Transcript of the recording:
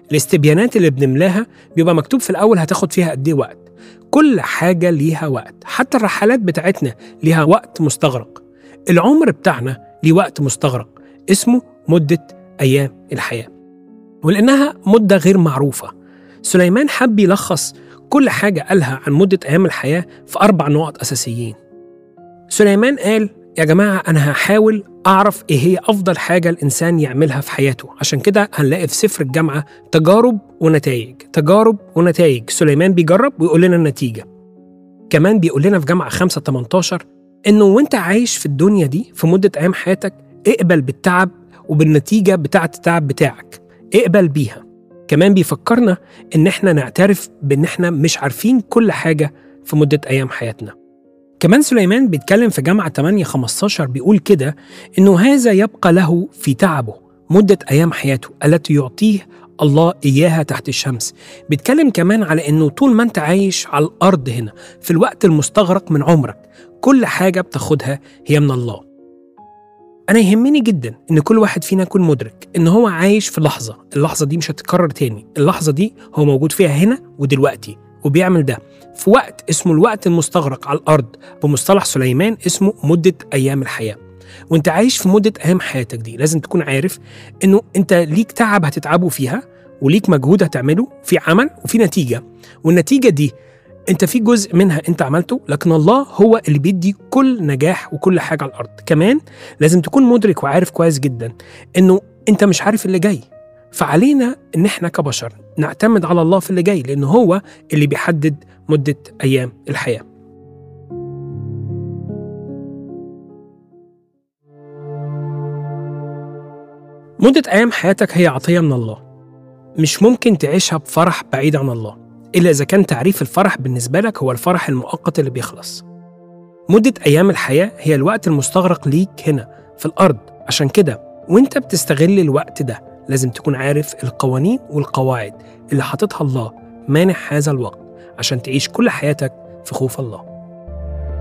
الاستبيانات اللي بنملاها بيبقى مكتوب في الأول هتاخد فيها قد إيه وقت كل حاجة ليها وقت حتى الرحلات بتاعتنا ليها وقت مستغرق العمر بتاعنا ليه وقت مستغرق اسمه مدة أيام الحياة ولأنها مدة غير معروفة سليمان حب يلخص كل حاجة قالها عن مدة أيام الحياة في أربع نقط أساسيين سليمان قال يا جماعة أنا هحاول أعرف إيه هي أفضل حاجة الإنسان يعملها في حياته عشان كده هنلاقي في سفر الجامعة تجارب ونتائج تجارب ونتائج سليمان بيجرب ويقول لنا النتيجة كمان بيقول لنا في جامعة 5 18 إنه وأنت عايش في الدنيا دي في مدة أيام حياتك اقبل بالتعب وبالنتيجة بتاعة التعب بتاعك اقبل بيها كمان بيفكرنا إن إحنا نعترف بإن إحنا مش عارفين كل حاجة في مدة أيام حياتنا كمان سليمان بيتكلم في جامعة 8 15 بيقول كده إنه هذا يبقى له في تعبه مدة أيام حياته التي يعطيه الله إياها تحت الشمس بيتكلم كمان على إنه طول ما أنت عايش على الأرض هنا في الوقت المستغرق من عمرك كل حاجة بتاخدها هي من الله أنا يهمني جدا إن كل واحد فينا يكون مدرك إن هو عايش في لحظة اللحظة دي مش هتتكرر تاني اللحظة دي هو موجود فيها هنا ودلوقتي وبيعمل ده في وقت اسمه الوقت المستغرق على الأرض بمصطلح سليمان اسمه مدة أيام الحياة وانت عايش في مدة أيام حياتك دي لازم تكون عارف إنه أنت ليك تعب هتتعبه فيها وليك مجهود هتعمله في عمل وفي نتيجة والنتيجة دي انت في جزء منها انت عملته لكن الله هو اللي بيدي كل نجاح وكل حاجه على الارض كمان لازم تكون مدرك وعارف كويس جدا انه انت مش عارف اللي جاي فعلينا ان احنا كبشر نعتمد على الله في اللي جاي لان هو اللي بيحدد مده ايام الحياه مده ايام حياتك هي عطيه من الله مش ممكن تعيشها بفرح بعيد عن الله إلا إذا كان تعريف الفرح بالنسبة لك هو الفرح المؤقت اللي بيخلص. مدة أيام الحياة هي الوقت المستغرق ليك هنا في الأرض، عشان كده وأنت بتستغل الوقت ده لازم تكون عارف القوانين والقواعد اللي حاططها الله مانع هذا الوقت عشان تعيش كل حياتك في خوف الله.